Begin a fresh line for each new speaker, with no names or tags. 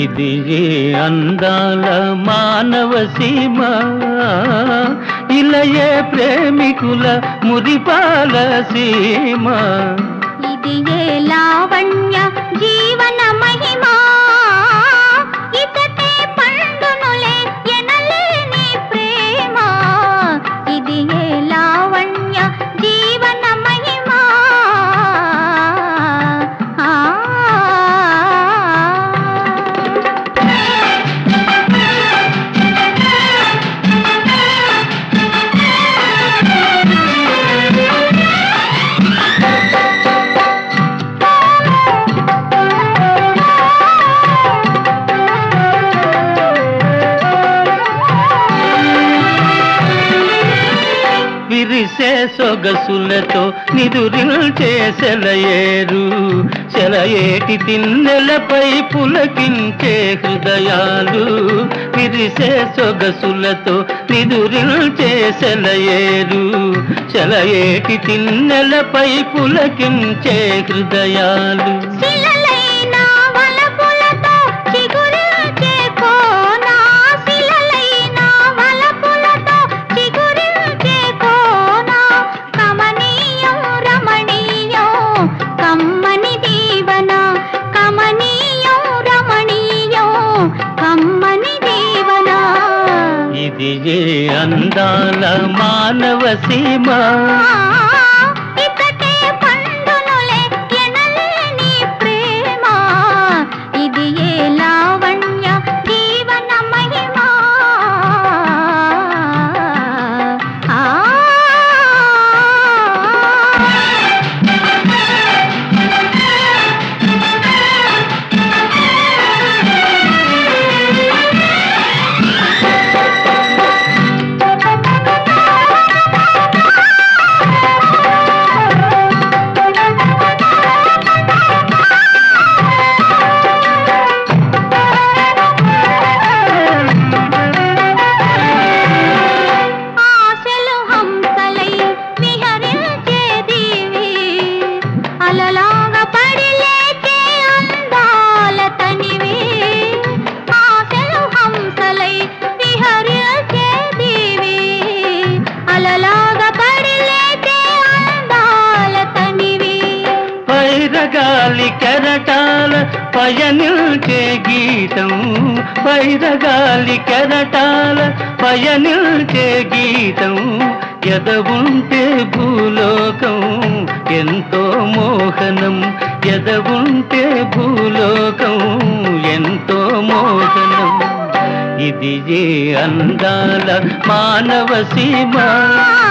ఇది ఏ అందాల మానవ సీమ ఇలయే ప్రేమికుల మురిపాల సీమ
ఇది ఏ లావణ్య జీవన మహిమా ఇతటే పండునులే ఎనలేని ప్రేమ ఇది ఏ లావణ్య జీవన మహిమా ఆ
విరిసే సొగసులతో నిదురిల్చే సెలయేరు సెలయేటి తిన్నెలపై పులకించే హృదయాలు విరిసే సొగసులతో నిదురిల్చే సెలయేరు సెలయేటి తిన్నెలపై పులకించే హృదయాలు
శిలలైన వలపులతో చిగురించే కోనా శిలలైన వలపులతో చిగురించే కోనా కమనీయం రమణీయం కమ్మని దీవన కమనీయం రమణీయం కమ్మని దీవన
ఇది ఏ అందాల మానవ సీమ
ఇతటే పండునులే ఎనలేని ప్రేమ ఇది ఏ లావణ్య జీవన మహిమా ఆ ఆశలు హంసలై విహరించే దీవి అలలాగా పడి లేచే అందాల తనివి ఆశలు హంసలై విహరించే దీవి అలలాగా పడి లేచే అందాల తనివి
పైరగాలి కెరటాల పయనిల్చే గీతం పైరగాలి కెరటాల పయనిల్చే గీతం ఎదవుంటే భూలోకం ఎంతో మోహనం ఎదవుంటే భూలోకం ఎంతో మోహనం ఇది ఏ అందాల మానవ సీమ
ఆ